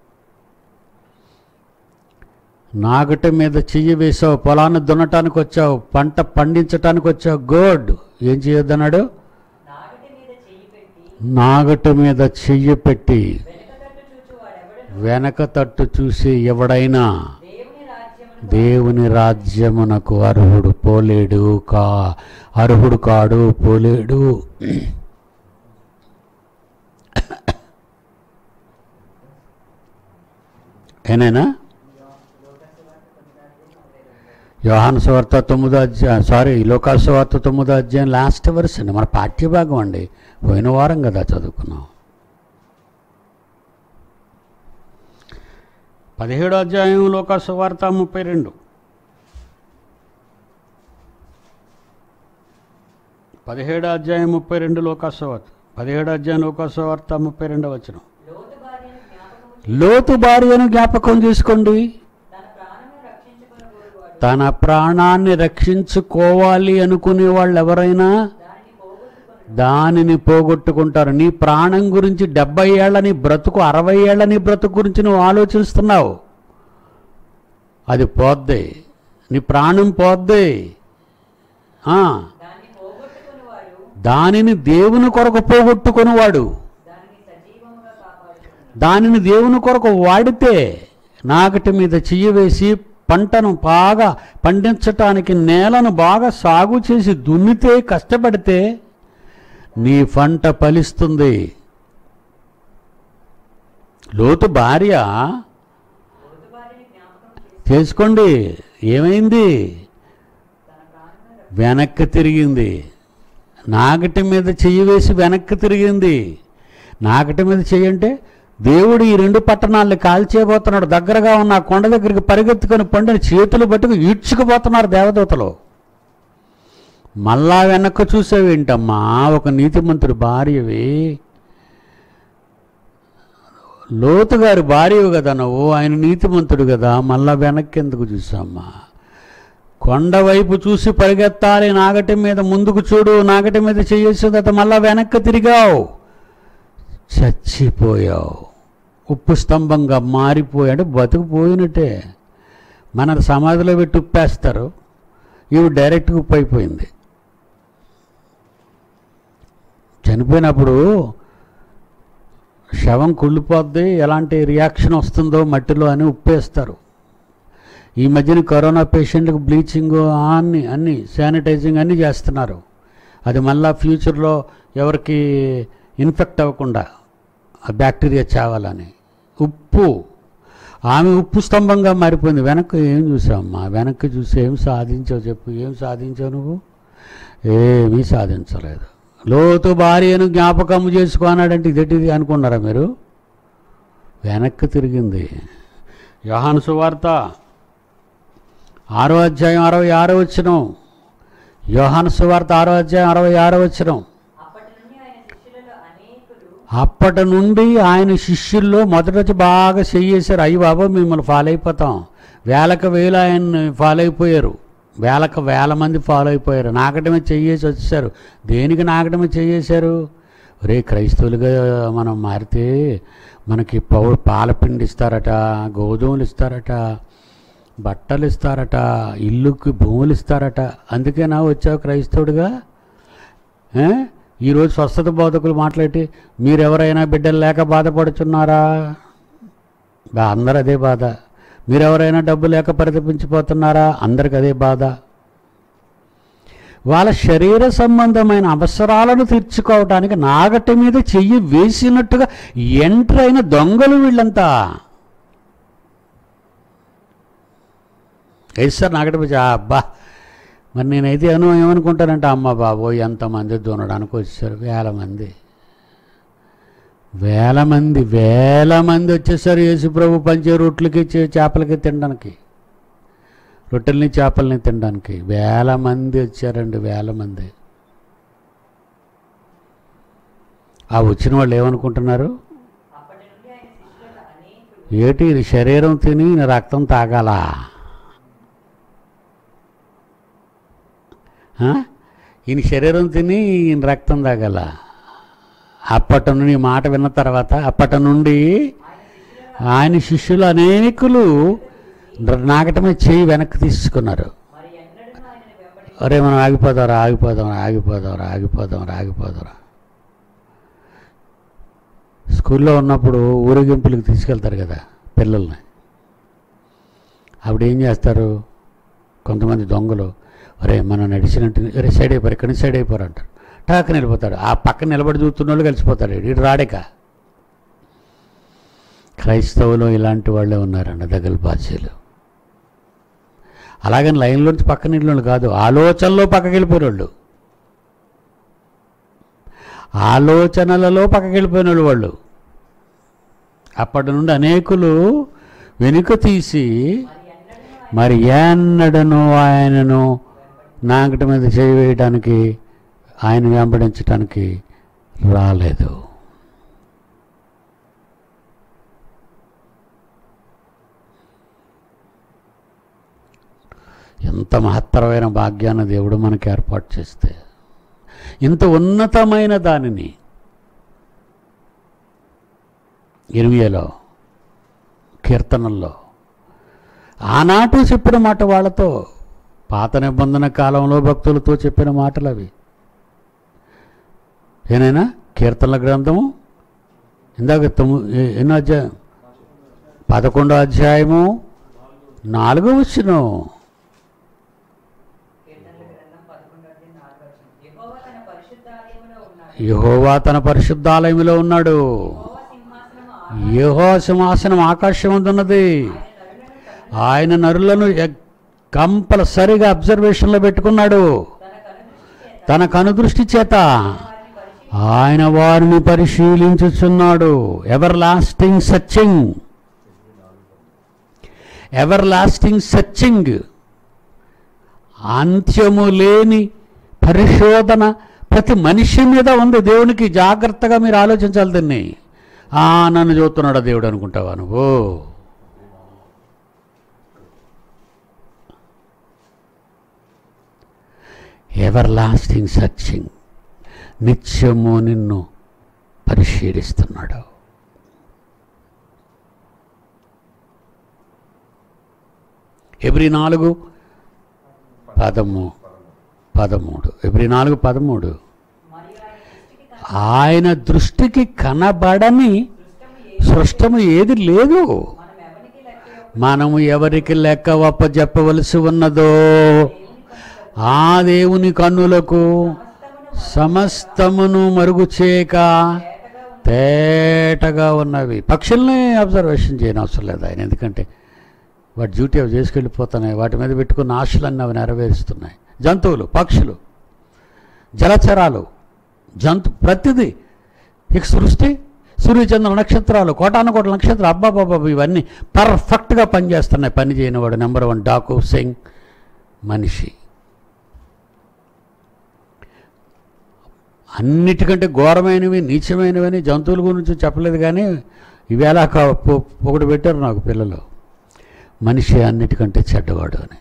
నాగటి మీద చెయ్యి వేసావు పొలాన్ని దున్నటానికి వచ్చావు పంట పండించటానికి వచ్చావు గుడ్ ఏం చేయొద్దన్నాడు నాగటి మీద చెయ్యి పెట్టి నాగటి మీద చెయ్యి పెట్టి వెనుక తట్టు చూచు వాడెవడను వెనక తట్టు చూసి ఎవడైనా దేవుని రాజ్యమును దేవుని రాజ్యమునకు అర్హుడు పోలేడు కా అర్హుడు కాడు పోలేడు ఏనైనా యోహాను సువార్త తొమ్మిదో అధ్యాయం సారీ లోకాసు వార్త తొమ్మిదో అధ్యాయం లాస్ట్ వర్స్ అండి మన పాఠ్యభాగం అండి పోయిన వారం కదా చదువుకున్నాం పదిహేడో అధ్యాయం లోకాసు వార్త ముప్పై రెండు పదిహేడో అధ్యాయం ముప్పై రెండు లోకాసు వార్త పదిహేడు అధ్యాయం లోకోసవార్త ముప్పై రెండవ వచ్చిన లోతు భార్యను జ్ఞాపకము లోతు భార్యను జ్ఞాపకం చేసుకోండి తన ప్రాణము రక్షించుకుని కోరువాడు తన ప్రాణాన్ని రక్షించుకోవాలి అనుకునే వాళ్ళు ఎవరైనా దానిని పోగొట్టుకుని దానిని పోగొట్టుకుంటారు నీ ప్రాణం గురించి డెబ్బై ఏళ్ళని బ్రతుకు అరవై ఏళ్ళని బ్రతుకు గురించి నువ్వు ఆలోచిస్తున్నావు అది పోద్ది నీ ప్రాణం పోద్ది ఆ, దాన్ని పోగొట్టుకుని వాడు దానిని దేవుని కొరకు పోగొట్టుకునేవాడు దానిని సజీవముగా కాపాడుకుని దానిని దేవుని కొరకు వాడితే నాగటి మీద చెయ్యి వేసి పంటను బాగా పండించటానికి నేలను బాగా సాగు చేసి దున్నితే కష్టపడితే నీ పంట ఫలిస్తుంది లోతు భార్య లోతు భార్యని జ్ఞాపకం చేసి చేసుకోండి ఏమైంది తన ప్రాణమును వెనక్కి తిరిగింది నాగటి మీద చెయ్యి వేసి వెనక్కి తిరిగింది నాగటి మీద చెయ్యి అంటే దేవుడు ఈ రెండు పట్టణాలను కాల్చేయబోతున్నాడు దగ్గరగా ఉన్న ఆ కొండ దగ్గరికి పరిగెత్తుకొని పండిన చేతులు పట్టుకు ఈడ్చుకుపోతున్నారు దేవదూతలు మళ్ళా వెనక్కి చూసావేంటమ్మా ఒక నీతిమంతుడు భార్యవి లోతు గారి భార్యవు కదా నువ్వు ఆయన నీతిమంతుడు కదా మళ్ళా వెనక్కి ఎందుకు చూసామ్మా కొండ వైపు చూసి పరిగెత్తాలి నాగటి మీద ముందుకు చూడు నాగటి మీద చేయేసిన తర్వాత మళ్ళా వెనక్కి తిరిగావు చచ్చిపోయావు ఉప్పు స్తంభంగా మారిపోయాడు బతుకుపోయినట్టే మన సమాధిలో పెట్టి ఉప్పేస్తారు ఇవి డైరెక్ట్గా ఉప్పు అయిపోయింది చనిపోయినప్పుడు శవం కుళ్ళిపోద్ది ఎలాంటి రియాక్షన్ వస్తుందో మట్టిలో అని ఉప్పేస్తారు ఈ మధ్యన కరోనా పేషెంట్కి బ్లీచింగ్ అన్ని అన్ని శానిటైజింగ్ అన్నీ చేస్తున్నారు అది మళ్ళా ఫ్యూచర్లో ఎవరికి ఇన్ఫెక్ట్ అవ్వకుండా ఆ బ్యాక్టీరియా చావాలని ఉప్పు ఆమె ఉప్పు స్తంభంగా మారిపోయింది వెనక్కి ఏం చూసావమ్మా వెనక్కి చూసి ఏం సాధించావు చెప్పు ఏం సాధించావు నువ్వు ఏమీ సాధించలేదు లోతు భార్యను జ్ఞాపకం చేసుకోనాడంటే ఇదేటిది అనుకున్నారా మీరు వెనక్కి తిరిగింది యోహాను సువార్త ఆరో అధ్యాయం అరవై ఆరో వచ్చినం యోహాను సువార్త ఆరో అధ్యాయం అరవై ఆరో వచ్చినం అప్పటి నుండి ఆయన శిష్యులలో అనేకులు అప్పటి నుండి ఆయన శిష్యుల్లో మొదట వచ్చి బాగా చెయ్యేశారు అయ్యి బాబా మిమ్మల్ని ఫాలో అయిపోతాం వేలకు వేలు ఆయన్ని ఫాలో అయిపోయారు వేలకు వేల మంది ఫాలో అయిపోయారు నాకటమే చెయ్యేసి వచ్చేసారు దేనికి నాకటమే చెయ్యేశారు రే క్రైస్తవులుగా మనం మారితే మనకి పౌ పాలపిండి ఇస్తారట గోధుమలు ఇస్తారట బట్టలు ఇస్తారట ఇల్లుకి భూములు ఇస్తారట అందుకేనా వచ్చావు క్రైస్తవుడిగా ఏ? ఈరోజు స్వస్థత బోధకులు మాట్లాడి మీరెవరైనా బిడ్డలు లేక బాధపడుతున్నారా బా అందరు అదే బాధ మీరెవరైనా డబ్బు లేక పరితపించిపోతున్నారా అందరికి అదే బాధ వాళ్ళ శరీర సంబంధమైన అవసరాలను తీర్చుకోవటానికి నాగటి మీద చెయ్యి వేసినట్టుగా ఎంటర్ అయిన దొంగలు వీళ్ళంతా వేస్తారు నాగటి మీద ఆ, అబ్బా మరి నేనైతే ఏమో ఏమనుకుంటానంటే అమ్మ బాబోయ్ ఎంతమంది దున్నడానికి వచ్చారు వేల మంది వేల మంది వేల మంది వచ్చేసారు యేసుప్రభు పంచే రొట్లకి చే- చేపలకి తినడానికి రొట్టెల్ని చేపల్ని తినడానికి వేల మంది వచ్చారండి వేల మంది ఆ వచ్చిన వాళ్ళు ఏమనుకుంటున్నారు అప్పటి నుండి ఆయన శిష్యులలో అనేకులు ఏటి ఇది శరీరం తిని ఈయన రక్తం తాగాలా ఆ? ఈయన శరీరం తిని ఈయన రక్తం తాగాల అప్పటి నుండి ఈ మాట విన్న తర్వాత అప్పటి నుండి ఆయన శిష్యులు అనేకులు నాగటమే చేయి వెనక్కి తీసుకున్నారు మరి ఎన్నడూ ఆయనను వెంబడి అరే మనం ఆగిపోదాం ఆగిపోదాం ఆగిపోదాం ఆగిపోదాం ఆగిపోదాం స్కూల్లో ఉన్నప్పుడు ఊరేగింపులకు తీసుకెళ్తారు కదా పిల్లల్ని అప్పుడు ఏం చేస్తారు కొంతమంది దొంగలు అరే మనం నడిచినట్టు అరే సైడ్ అయిపోరు ఇక్కడి నుంచి సైడ్ అయిపోరు అంటారు టాక్ నిలిపోతాడు ఆ పక్కన నిలబడి చూస్తున్న వాళ్ళు కలిసిపోతాడు ఇటు రాడేక క్రైస్తవులు ఇలాంటి వాళ్ళే ఉన్నారండి దగ్గర బాధ్యులు అలాగని లైన్లోంచి పక్కన వెళ్ళిన కాదు ఆలోచనలో పక్కకి వెళ్ళిపోయిన వాళ్ళు ఆలోచనలలో పక్కకి వెళ్ళిపోయిన వాళ్ళు వాళ్ళు అప్పటి నుండి అనేకులు వెనుక తీసి మరి ఎన్నడూ మరి ఎన్నడను ఆయనను నాగటి మీద చేయి వేయడానికి ఆయన వెంబడించడానికి రాలేదు ఎంత మహత్తరమైన భాగ్యాన్ని దేవుడు మనకి ఏర్పాటు చేస్తే ఇంత ఉన్నతమైన దానిని ఇరవయలో కీర్తనల్లో ఆనాటు చెప్పిన మాట వాళ్ళతో పాత నిబంధన కాలంలో భక్తులతో చెప్పిన మాటలు అవి ఏనైనా కీర్తనల గ్రంథము ఇందాక తొమ్మి ఏ- ఎన్నో అధ్యాయం పదకొండో అధ్యాయము నాలుగో వచ్చిన కీర్తనల గ్రంథం పదకొండో అధ్యాయం నాలుగో వచనం. యెహోవా తన పరిశుద్ధాలయములో ఉన్నాడు యహోవా తన పరిశుద్ధాలయంలో ఉన్నాడు యెహోవా సింహాసనము ఆ- యహో సింహాసనం ఆకాశం ఉన్నది ఆయన నరులను తన- ఆయన నరులను కంపల్సరిగా అబ్జర్వేషన్లో పెట్టుకున్నాడు తన కనుదృష్టి చేత తన కనుదృష్టి చేత వారిని పరిశీలించి ఆయన వారిని పరిశీలించుచున్నాడు everlasting searching everlasting searching అంత్యము లేని పరిశోధన ప్రతి మనిషి మీద ఉంది దేవునికి జాగ్రత్తగా మీరు ఆలోచించాలి దీన్ని ఆ నన్ను చూస్తున్నాడా దేవుడు అనుకుంటావా నువ్వు ఎవర్ లాస్టింగ్ సర్చింగ్ నిత్యము నిన్ను పరిశీలిస్తున్నాడు ఎబ్రి నాలుగు పదము పదమూడు ఎబ్రి నాలుగు పదమూడు మరియు ఆయన ఆయన దృష్టికి దృష్టికి కనబడని దృష్టము ఏ సృష్టము ఏది లేదు మనం ఎవరికి మనము ఎవరికి లెక్క లెక్క ఒప్ప చెప్పవలసి ఉన్నదో ఆ దేవుని కన్నులకు సమస్తమును మరుగు చేయక తేటగా ఉన్నవి పక్షుల్ని అబ్జర్వేషన్ చేయని అవసరం లేదు ఆయన ఎందుకంటే వాటి డ్యూటీ అవి చేసుకెళ్ళిపోతున్నాయి వాటి మీద పెట్టుకున్న ఆశలన్నీ అవి నెరవేరుస్తున్నాయి జంతువులు పక్షులు జలచరాలు జంతు ప్రతిదీ ఇక సృష్టి సూర్యచంద్ర నక్షత్రాలు కోటాను కోట్ల నక్షత్రాలు అబ్బాబాబా ఇవన్నీ పర్ఫెక్ట్గా పనిచేస్తున్నాయి పని చేయని వాడు నెంబర్ వన్ డాకు సింగ్ మనిషి అన్నిటికంటే ఘోరమైనవి నీచమైనవని జంతువుల గురించి చెప్పలేదు కానీ ఇవేళ క- పొ- ఒకటి పెట్టారు నాకు పిల్లలు మనిషి అన్నిటికంటే చెడ్డవాడు అని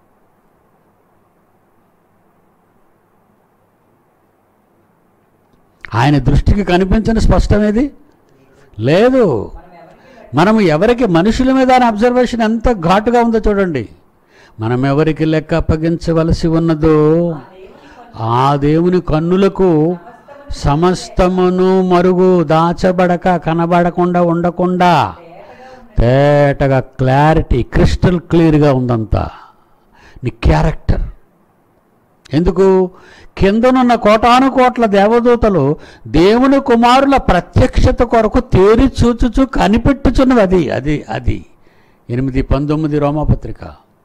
ఆయన దృష్టికి కనిపించని స్పష్టమేది లేదు మనం ఎవరికి మనుషుల మీద అబ్జర్వేషన్ ఎంత ఘాటుగా ఉందో చూడండి మనం ఎవరికి లెక్క అప్పగించవలసి ఉన్నదో ఆ దేవుని కన్నులకు సమస్తమును మరుగు దాచబడక కనబడకుండా ఉండకుండా తేటగా క్లారిటీ క్రిస్టల్ క్లియర్గా ఉందంతా నీ క్యారెక్టర్ ఎందుకు కిందనున్న కోటాను కోట్ల దేవదూతలు దేవుని కుమారుల ప్రత్యక్షత కొరకు తేరి చూచుచు కనిపెట్టుచున్నవి అది అది అది ఎనిమిది పంతొమ్మిది రోమపత్రిక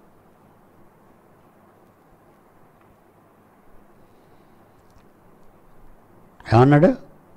ఏమన్నాడు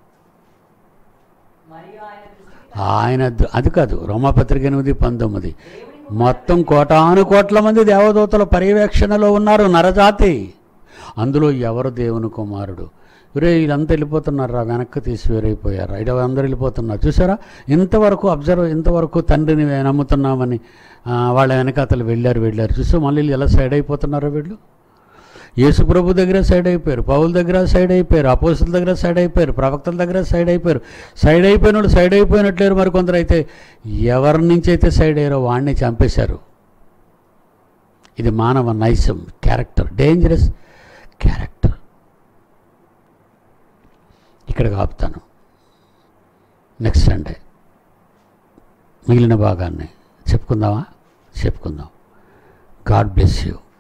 మరియు ఆయన దృష్టికి ఆయన ద- అది కాదు రోమపత్రిక ఎనిమిది పంతొమ్మిది మొత్తం కోటాను కోట్ల మంది దేవదూతల పర్యవేక్షణలో ఉన్నారు నరజాతి అందులో ఎవరు దేవుని కుమారుడు రే వీళ్ళంతా వెళ్ళిపోతున్నారు రా వెనక్కి తీసి వేరైపోయారు ఇడ అందరూ వెళ్ళిపోతున్నారు చూసారా ఇంతవరకు అబ్జర్వ్ ఇంతవరకు తండ్రిని నమ్ముతున్నామని ఆ, వాళ్ళ వెనకాతలు వెళ్ళారు వెళ్ళారు చూసా మళ్ళీ వీళ్ళు ఎలా సైడ్ అయిపోతున్నారో వీళ్ళు యేసు ప్రభు దగ్గర సైడ్ అయిపోయారు పౌల దగ్గర సైడ్ అయిపోయారు అపోసుల దగ్గర సైడ్ అయిపోయారు ప్రవక్తల దగ్గర సైడ్ అయిపోయారు సైడ్ అయిపోయిన వాళ్ళు సైడ్ అయిపోయినట్లేరు మరి కొందరు అయితే ఎవరి నుంచి అయితే సైడ్ అయ్యారో వాడిని చంపేశారు ఇది మానవ నైసం క్యారెక్టర్ డేంజరస్ క్యారెక్టర్ ఇక్కడికి ఆపుతాను నెక్స్ట్ సండే మిగిలిన భాగాన్ని చెప్పుకుందామా చెప్పుకుందాం గాడ్ బ్లెస్ యూ